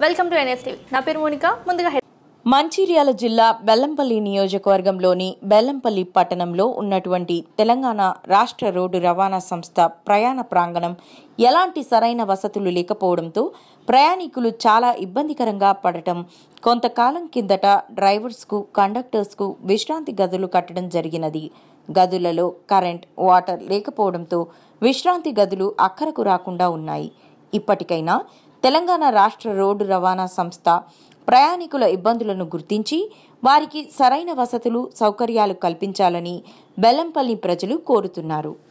welcome to NS TV నా పేరు Monica ముందుగా హెడ్ మంచిర్యాల జిల్లా బెల్లంపల్లి నియోజకవర్గంలోని బెల్లంపల్లి పట్టణంలో ఉన్నటువంటి తెలంగాణ రాష్ట్ర రోడ్డు రవాణా సంస్థ ప్రయాణ ప్రాంగణం ఎలాంటి సరైన వసతులు లేకపోవడంతో ప్రయాణికులు చాలా ఇబ్బందికరంగా పడటం కొంతకాలం కిందట డ్రైవర్స్కు కండక్టర్స్కు విశ్రాంతి గదులు కట్టడం జరిగినది గదులలో కరెంట్ వాటర్ లేకపోవడంతో విశ్రాంతి గదులు అక్కరకు రాకుండా ఉన్నాయి ఇప్పటికైనా తెలంగాణ రాష్ట్ర రోడ్డు రవాణా సంస్థ ప్రయాణికుల ఇబ్బందులను గుర్తించి వారికి సరైన వసతులు సౌకర్యాలు కల్పించాలని బెల్లంపల్లి ప్రజలు కోరుతున్నారు